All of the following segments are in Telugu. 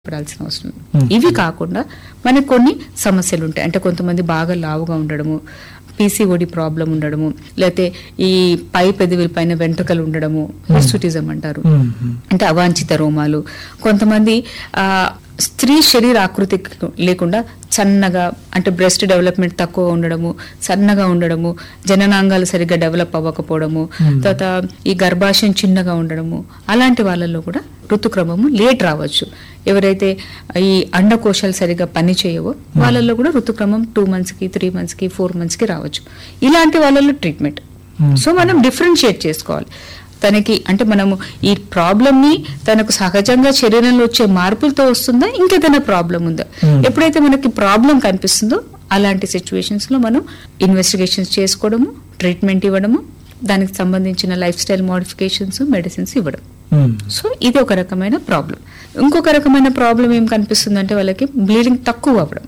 పడాల్సిన అవసరం లేదు. Hmm. ఇవి కాకుండా మనకు కొన్ని సమస్యలు ఉంటాయి అంటే కొంతమంది బాగా లావుగా ఉండడము పీసీఓడి ప్రాబ్లం ఉండడము లేకపోతే ఈ పై పెదవుల పైన వెంట్రుకలు ఉండడము హిర్సుటిజం అంటారు అంటే అవాంఛిత రోమాలు కొంతమంది ఆ స్త్రీ శరీర ఆకృతి లేకుండా సన్నగా అంటే బ్రెస్ట్ డెవలప్మెంట్ తక్కువ ఉండడము సన్నగా ఉండడము జననాంగాలు సరిగ్గా డెవలప్ అవ్వకపోవడము Hmm. తర్వాత ఈ గర్భాశయం చిన్నగా ఉండడము అలాంటి వాళ్ళల్లో కూడా ఋతుక్రమము లేట్ రావచ్చు ఎవరైతే ఈ అండకోశాలు సరిగ్గా పని చేయవో వాళ్ళల్లో కూడా ఋతుక్రమం టూ మంత్స్ కి త్రీ మంత్స్ కి ఫోర్ మంత్స్ కి రావచ్చు ఇలాంటి వాళ్ళలో ట్రీట్మెంట్ Hmm. సో మనం డిఫరెన్షియేట్ చేసుకోవాలి తనకి అంటే మనము ఈ ప్రాబ్లమ్ ని తనకు సహజంగా శరీరంలో వచ్చే మార్పులతో వస్తుందా ఇంకేదైనా ప్రాబ్లం ఉందా Hmm. ఎప్పుడైతే మనకి ప్రాబ్లం కనిపిస్తుందో అలాంటి సిచ్యువేషన్స్ లో మనం ఇన్వెస్టిగేషన్స్ చేసుకోవడము ట్రీట్మెంట్ ఇవ్వడము దానికి సంబంధించిన లైఫ్ స్టైల్ మోడిఫికేషన్స్ మెడిసిన్స్ ఇవ్వడం సో ఇది ఒక రకమైన ప్రాబ్లం ఇంకొక రకమైన ప్రాబ్లం ఏం కనిపిస్తుందంటే వాళ్ళకి బ్లీడింగ్ తక్కువ అవ్వడం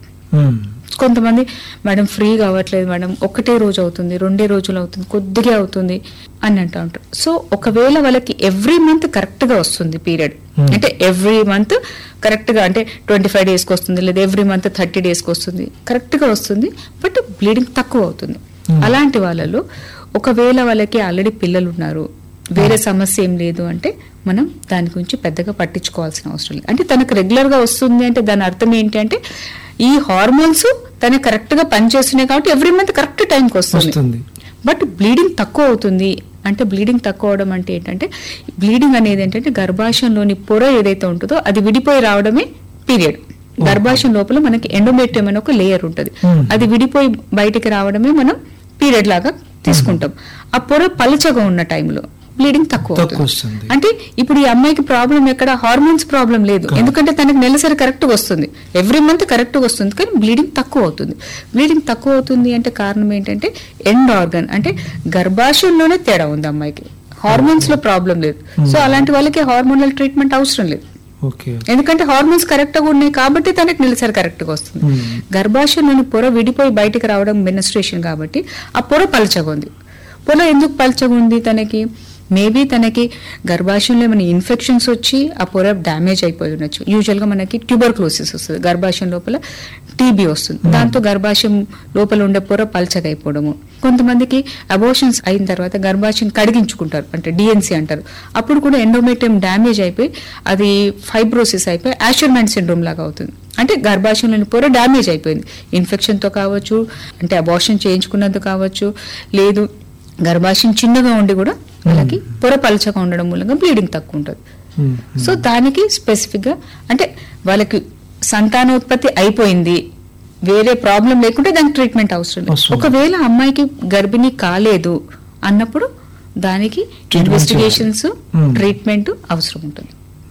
కొంతమంది మేడం ఫ్రీగా అవ్వట్లేదు మేడం ఒకటే రోజు అవుతుంది రెండే రోజులు అవుతుంది కొద్దిగా అవుతుంది అని అంటూ ఉంటారు సో ఒకవేళ వాళ్ళకి ఎవ్రీ మంత్ కరెక్ట్ గా వస్తుంది పీరియడ్ Hmm. అంటే ఎవ్రీ మంత్ కరెక్ట్ గా అంటే ట్వంటీ ఫైవ్ డేస్కి వస్తుంది లేదా ఎవ్రీ మంత్ థర్టీ డేస్కి వస్తుంది కరెక్ట్ గా వస్తుంది బట్ బ్లీడింగ్ తక్కువ అవుతుంది Hmm. అలాంటి వాళ్ళలో ఒకవేళ వాళ్ళకి ఆల్రెడీ పిల్లలు ఉన్నారు వేరే సమస్య ఏం లేదు అంటే మనం దాని గురించి పెద్దగా పట్టించుకోవాల్సిన అవసరం లేదు అంటే తనకు రెగ్యులర్ గా వస్తుంది అంటే దాని అర్థం ఏంటి అంటే ఈ హార్మోన్స్ తన కరెక్ట్ గా పనిచేస్తున్నాయి కాబట్టి ఎవ్రీ మంత్ కరెక్ట్ టైంకి వస్తుంది వస్తుంది బట్ బ్లీడింగ్ తక్కువ అవుతుంది అంటే బ్లీడింగ్ తక్కువ అవడం అంటే ఏంటంటే బ్లీడింగ్ అనేది ఏంటంటే గర్భాశయంలోని పొర ఏదైతే ఉంటుందో అది విడిపోయి రావడమే పీరియడ్ గర్భాశయం లోపల మనకి ఎండోమెట్రియం అనే ఒక లేయర్ ఉంటుంది Hmm. అది విడిపోయి బయటికి రావడమే మనం పీరియడ్ లాగా తీసుకుంటాం ఆ పొర పలచగా ఉన్న టైంలో బ్లీడింగ్ తక్కువ తక్కువ అవుతుంది వస్తుంది అంటే ఇప్పుడు ఈ అమ్మాయికి ప్రాబ్లం ఎక్కడ హార్మోన్స్ ప్రాబ్లం లేదు కాదు. ఎందుకంటే తనకి నెలసరి కరెక్ట్ గా వస్తుంది ఎవ్రీ మంత్ కరెక్ట్ గా వస్తుంది కానీ బ్లీడింగ్ తక్కువ అవుతుంది బ్లీడింగ్ తక్కువ అవుతుంది అంటే కారణం ఏంటంటే ఎండ్ ఆర్గన్ అంటే గర్భాశయంలోనే తేడా ఉంది అమ్మాయికి హార్మోన్స్ లో ప్రాబ్లం లేదు సో అలాంటి వాళ్ళకి హార్మోనల్ ట్రీట్మెంట్ అవసరం లేదు ఓకే ఎందుకంటే హార్మోన్స్ కరెక్ట్ గా ఉన్నాయి కాబట్టి తనకి నెలసరి కరెక్ట్ గా వస్తుంది Hmm. గర్భాశయంలోని పొర విడిపోయి బయటికి రావడం మెనస్ట్రేషన్ కాబట్టి ఆ పొర పలచగా ఉంది పొర ఎందుకు పలచగా ఉంది తనకి మేబీ తనకి గర్భాశయంలో ఏమైనా ఇన్ఫెక్షన్స్ వచ్చి ఆ పొర డ్యామేజ్ అయిపోయి ఉండొచ్చు యూజువల్ గా మనకి ట్యూబర్క్లోసిస్ వస్తుంది గర్భాశయం లోపల టీబీ వస్తుంది దాంతో గర్భాశయం లోపల ఉండే పొర పలచగా అయిపోవడము కొంతమందికి అబోషన్స్ అయిన తర్వాత గర్భాశయం కడిగించుకుంటారు అంటే డిఎన్సీ అంటారు అప్పుడు కూడా ఎండోమెట్రియం డ్యామేజ్ అయిపోయి అది ఫైబ్రోసిస్ అయిపోయి యాషర్మాన్ సిండ్రోమ్ లాగా అవుతుంది అంటే గర్భాశయంలోని పొర డ్యామేజ్ అయిపోయింది ఇన్ఫెక్షన్ తో కావచ్చు అంటే అబార్షన్ చేయించుకున్నది కావచ్చు లేదు గర్భాశయం చిన్నగా ఉండి కూడా వాళ్ళకి పొర పలచగా ఉండడం మూలంగా బ్లీడింగ్ తక్కువ ఉంటుంది సో దానికి స్పెసిఫిక్ గా అంటే వాళ్ళకి సంతానోత్పత్తి అయిపోయింది వేరే ప్రాబ్లం లేకుంటే దానికి ట్రీట్మెంట్ అవసరం లేదు అవసరం లేదు. ఒకవేళ అమ్మాయికి గర్భిణీ కాలేదు అన్నప్పుడు దానికి Treatment ఇన్వెస్టిగేషన్స్ Hmm. ట్రీట్మెంట్ అవసరం ఉంటుంది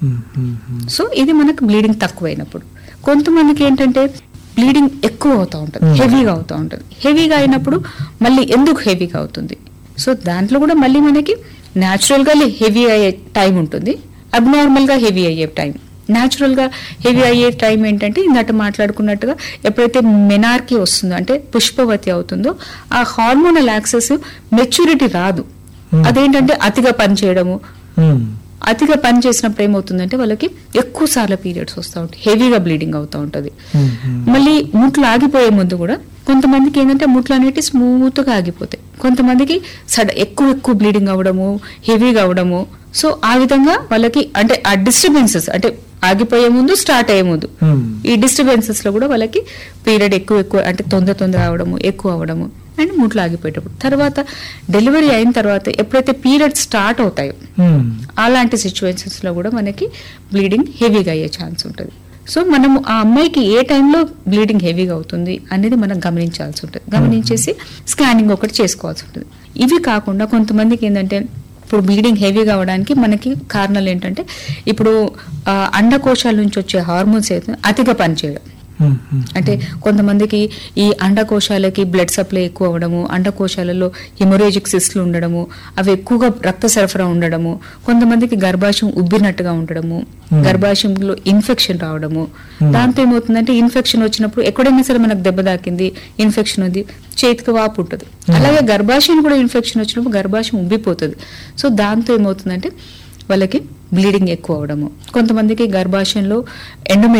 సో ఇది మనకు బ్లీడింగ్ తక్కువైనప్పుడు కొంతమందికి ఏంటంటే బ్లీడింగ్ ఎక్కువ అవుతా ఉంటుంది Hmm. హెవీగా అవుతా ఉంటుంది హెవీగా అయినప్పుడు మళ్ళీ ఎందుకు హెవీగా అవుతుంది సో దాంట్లో కూడా మళ్ళీ మనకి న్యాచురల్ గా హెవీ అయ్యే టైం ఉంటుంది అబ్నార్మల్ గా హెవీ అయ్యే టైం న్యాచురల్ గా హెవీ అయ్యే టైం ఏంటంటే ఇందట మాట్లాడుకున్నట్టుగా ఎప్పుడైతే మెనార్కి వస్తుందో అంటే పుష్పవతి అవుతుందో ఆ హార్మోనల్ యాక్సెస్ మెచ్యూరిటీ రాదు Hmm. అదేంటంటే అతిగా పనిచేయడము అతిగా పని చేసినప్పుడు ఏమవుతుందంటే వాళ్ళకి ఎక్కువ సార్లు పీరియడ్స్ వస్తూ ఉంటాయి హెవీగా బ్లీడింగ్ అవుతూ ఉంటది మళ్ళీ ముట్లు ఆగిపోయే ముందు కూడా కొంతమందికి ఏంటంటే ముట్లు అనేవి స్మూత్ గా ఆగిపోతాయి కొంతమందికి సడ ఎక్కువ ఎక్కువ బ్లీడింగ్ అవ్వడము హెవీగా అవడము సో ఆ విధంగా వాళ్ళకి అంటే ఆ డిస్టర్బెన్సెస్ అంటే ఆగిపోయే ముందు స్టార్ట్ అయ్యే ముందు ఈ డిస్టర్బెన్సెస్ లో కూడా వాళ్ళకి పీరియడ్ ఎక్కువ ఎక్కువ అంటే తొందర తొందర అవడము ఎక్కువ అవడము అండ్ ముట్లు ఆగిపోయేటప్పుడు తర్వాత డెలివరీ అయిన తర్వాత ఎప్పుడైతే పీరియడ్ స్టార్ట్ అవుతాయో అలాంటి సిచ్యువేషన్స్ లో కూడా మనకి బ్లీడింగ్ హెవీగా అయ్యే ఛాన్స్ ఉంటుంది సో మనము ఆ అమ్మాయికి ఏ టైంలో బ్లీడింగ్ హెవీగా అవుతుంది అనేది మనం గమనించాల్సి ఉంటుంది గమనించేసి స్కానింగ్ ఒకటి చేసుకోవాల్సి ఉంటుంది ఇవి కాకుండా కొంతమందికి ఏంటంటే ఇప్పుడు బ్లీడింగ్ హెవీగా అవడానికి మనకి కారణాలు ఏంటంటే ఇప్పుడు ఆ, అండకోశాల నుంచి వచ్చే హార్మోన్స్ అయితే అతిగా పనిచేయడం అంటే కొంతమందికి ఈ అండకోశాలకి బ్లడ్ సప్లై ఎక్కువ అవ్వడము అండకోశాలలో హిమోరేజిక్ సిస్ట్లు ఉండడము అవి ఎక్కువగా రక్త సరఫరా ఉండడము కొంతమందికి గర్భాశయం ఉబ్బినట్టుగా ఉండడము Hmm. గర్భాశయంలో ఇన్ఫెక్షన్ రావడము దాంతో ఏమవుతుందంటే ఇన్ఫెక్షన్ వచ్చినప్పుడు ఎక్కడైనా సరే మనకు దెబ్బ తాకింది ఇన్ఫెక్షన్ ఉంది చేతికి వాపు ఉంటుంది అలాగే గర్భాశయం కూడా ఇన్ఫెక్షన్ వచ్చినప్పుడు గర్భాశయం ఉబ్బిపోతుంది సో దాంతో ఏమవుతుందంటే వాళ్ళకి బ్లీడింగ్ ఎక్కువ అవడము కొంతమందికి గర్భాశయంలో ఎండోమె